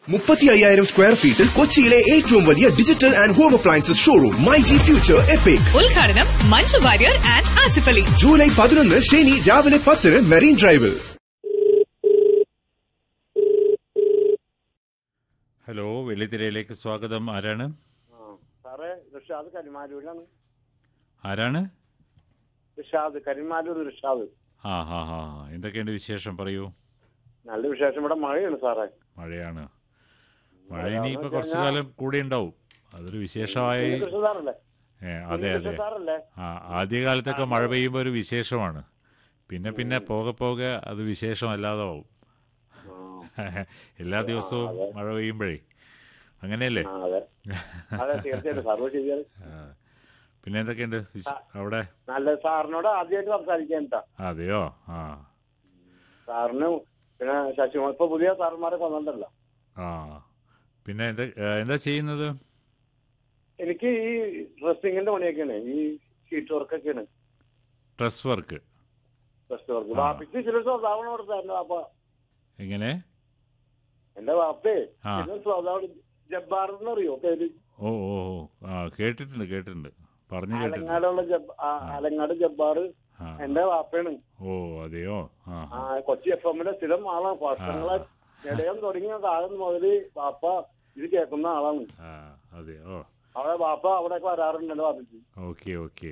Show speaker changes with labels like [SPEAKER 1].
[SPEAKER 1] മുപ്പത്തി അയ്യായിരം സ്ക്വയർ ഫീറ്റിൽ കൊച്ചിയിലെ ഏറ്റവും വലിയ digital and home appliances showroom my G future epic
[SPEAKER 2] ഉദ്ഘാടനം മഞ്ജു വാര്യർ ആൻഡ് ആസിഫ് അലി
[SPEAKER 1] ജൂലൈ പതിനൊന്ന് ശനി രാവിലെ പത്തിന് മെറീൻ ഡ്രൈവിൽ
[SPEAKER 3] ഹലോ വെള്ളിത്തിരയിലേക്ക് സ്വാഗതം ആരാണ്
[SPEAKER 4] ആ, സാറേ റിഷാദ് കരിമാലൂരിലാണ്
[SPEAKER 3] ആരാണ്
[SPEAKER 4] റിഷാദ് കരിമാലൂർ റിഷാദ്
[SPEAKER 3] ആ ഹാ ഹാ എന്തൊക്കെയുണ്ട് വിശേഷം പറയൂ
[SPEAKER 4] നല്ല വിശേഷം ഇവിടെ മഴയാണ് സാറേ
[SPEAKER 3] മഴയാണ് മഴ ഇനിയിപ്പോൾ കുറച്ചു കാലം കൂടെ ഉണ്ടാവും അതൊരു വിശേഷമായി
[SPEAKER 4] കൃഷ്ണ സാറല്ലേ
[SPEAKER 3] ഏ, അതെ
[SPEAKER 4] കൃഷ്ണ
[SPEAKER 3] അതെ
[SPEAKER 4] സാറല്ലേ
[SPEAKER 3] ആ ആദ്യകാലത്തൊക്കെ മഴ പെയ്യുമ്പോൾ ഒരു വിശേഷമാണ് പിന്നെ പിന്നെ പോകെ പോകെ അത് വിശേഷമല്ലാതെ ആവും എല്ലാ ദിവസവും മഴ പെയ്യുമ്പോഴേ അങ്ങനെയല്ലേ
[SPEAKER 4] ആ, അതെ അതെ തീർച്ചയായിട്ടും സാറ് ശരിയാണ്
[SPEAKER 3] ആ. പിന്നെ എന്തൊക്കെയുണ്ട് വിശ- അവിടെ
[SPEAKER 4] നല്ല സാറിനോട് ആദ്യമായിട്ട് സംസാരിക്കാൻ കേട്ടാ
[SPEAKER 3] അതെയോ ആ
[SPEAKER 4] സാറിന് പിന്നെ ശശികുമാർ ഇപ്പൊ പുതിയ സാറന്മാരെ വന്നിട്ടുണ്ടല്ലോ
[SPEAKER 3] ആ പിന്നെ എന്താ ഏ, എന്താ ചെയ്യുന്നത്
[SPEAKER 4] എനിക്ക് ഈ ഡ്രസ്സിങ്ങിന്റെ പണിയൊക്കെയാണ് ഈ ഷീറ്റ് വർക്കൊക്കെയാണ്
[SPEAKER 3] ഡ്രസ് വർക്ക്
[SPEAKER 4] ഡ്രസ് വർക്ക്
[SPEAKER 3] ആ.
[SPEAKER 4] വാപ്പിക്ക് ചില സ്വഭാവം കൊടുത്ത എന്റെ വാപ്പ
[SPEAKER 3] എങ്ങനെ
[SPEAKER 4] എന്റെ വാപ്പേ
[SPEAKER 3] ആ.
[SPEAKER 4] ചില സ്വഭാവം ജബ്ബാർ എന്നറിയോ പേര്
[SPEAKER 3] ഓ ഓ ഓ ആ കേട്ടിട്ടുണ്ട് കേട്ടിട്ടുണ്ട് പറഞ്ഞു കേട്ടിട്ടുണ്ട്
[SPEAKER 4] ആലങ്ങാടുള്ള ജബ് ആ, ആലങ്ങാട് ജബ്ബാർ
[SPEAKER 3] ആ
[SPEAKER 4] എന്റെ വാപ്പയാണ്
[SPEAKER 3] ഓ അതെയോ ആ
[SPEAKER 4] ആ കൊച്ചി എഫ് എമ്മിന്റെ സ്ഥിരം ആളാണ് വർഷങ്ങളെ ഇടയം തുടങ്ങിയ കാലം മുതല് വാപ്പ ഇത് കേൾക്കുന്ന ആളാണ്
[SPEAKER 3] ആ അതെയോ
[SPEAKER 4] അവിടെ വാപ്പ അവിടെയൊക്കെ വരാറുണ്ട് എന്റെ വാപ്പയ്ക്ക്
[SPEAKER 3] ഓക്കെ ഓക്കെ